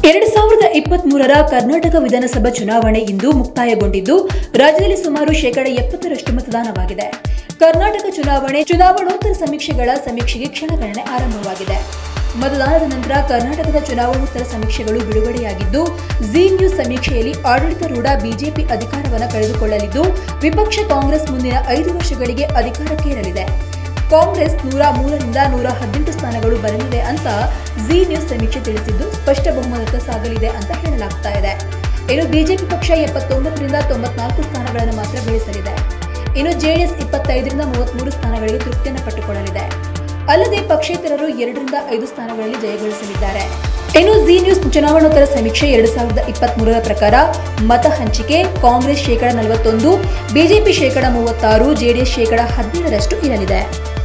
ಎರಡು ಸಾವಿರದ ಇಪ್ಪತ್ತ್ ಮೂರರ ಕರ್ನಾಟಕ ವಿಧಾನಸಭಾ ಚುನಾವಣೆ ಇಂದು ಮುಕ್ತಾಯಗೊಂಡಿದ್ದು ರಾಜ್ಯದಲ್ಲಿ ಸುಮಾರು ಶೇಕಡ ಎಪ್ಪತ್ತರಷ್ಟು ಮತದಾನವಾಗಿದೆ ಕರ್ನಾಟಕ ಚುನಾವಣೆ ಚುನಾವಣೋತ್ತರ ಸಮೀಕ್ಷೆಗಳ ಸಮೀಕ್ಷೆಗೆ ಕ್ಷಣಗಣನೆ ಆರಂಭವಾಗಿದೆ ಮತದಾನದ ನಂತರ ಕರ್ನಾಟಕದ ಚುನಾವಣೋತ್ತರ ಸಮೀಕ್ಷೆಗಳು ಬಿಡುಗಡೆಯಾಗಿದ್ದು ಜಿ ನ್ಯೂಸ್ ಸಮೀಕ್ಷೆಯಲ್ಲಿ ಆಡಳಿತಾರೂಢ ಬಿಜೆಪಿ ಅಧಿಕಾರವನ್ನು ಕಳೆದುಕೊಳ್ಳಲಿದ್ದು ವಿಪಕ್ಷ ಕಾಂಗ್ರೆಸ್ ಮುಂದಿನ ಐದು ವರ್ಷಗಳಿಗೆ ಅಧಿಕಾರಕ್ಕೇರಲಿದೆ ಕಾಂಗ್ರೆಸ್ ನೂರ ಮೂರರಿಂದ ನೂರ ಹದಿನೆಂಟು ಸ್ಥಾನಗಳು ಬರಲಿದೆ ಅಂತ ಜಿ ನ್ಯೂಸ್ ಸಮೀಕ್ಷೆ ತಿಳಿಸಿದ್ದು ಸ್ಪಷ್ಟ ಬಹುಮತ ಸಾಗಲಿದೆ ಅಂತ ಹೇಳಲಾಗ್ತಾ ಇದೆ ಇನ್ನು ಬಿಜೆಪಿ ಪಕ್ಷ ಎಪ್ಪತ್ತೊಂಬತ್ತರಿಂದ ತೊಂಬತ್ನಾಲ್ಕು ಸ್ಥಾನಗಳನ್ನು ಮಾತ್ರ ಗಳಿಸಲಿದೆ ಇನ್ನು ಜೆಡಿಎಸ್ ಇಪ್ಪತ್ತೈದರಿಂದ ಮೂವತ್ಮೂರು ಸ್ಥಾನಗಳಿಗೆ ತೃಪ್ತಿಯನ್ನು ಪಟ್ಟುಕೊಳ್ಳಲಿದೆ ಅಲ್ಲದೆ ಪಕ್ಷೇತರರು ಎರಡರಿಂದ ಐದು ಸ್ಥಾನಗಳಲ್ಲಿ ಜಯಗಳಿಸಲಿದ್ದಾರೆ ಇನ್ನು ಜಿ ನ್ಯೂಸ್ ಚುನಾವಣೋತ್ತರ ಸಮೀಕ್ಷೆ ಎರಡು ಸಾವಿರದ ಇಪ್ಪತ್ತ್ ಮೂರರ ಪ್ರಕಾರ ಮತ ಹಂಚಿಕೆ ಕಾಂಗ್ರೆಸ್ ಶೇಕಡ ನಲವತ್ತೊಂದು ಬಿಜೆಪಿ ಶೇಕಡ ಮೂವತ್ತಾರು ಜೆಡಿಎಸ್ ಶೇಕಡ ಹದಿನೇಳರಷ್ಟು ಇರಲಿದೆ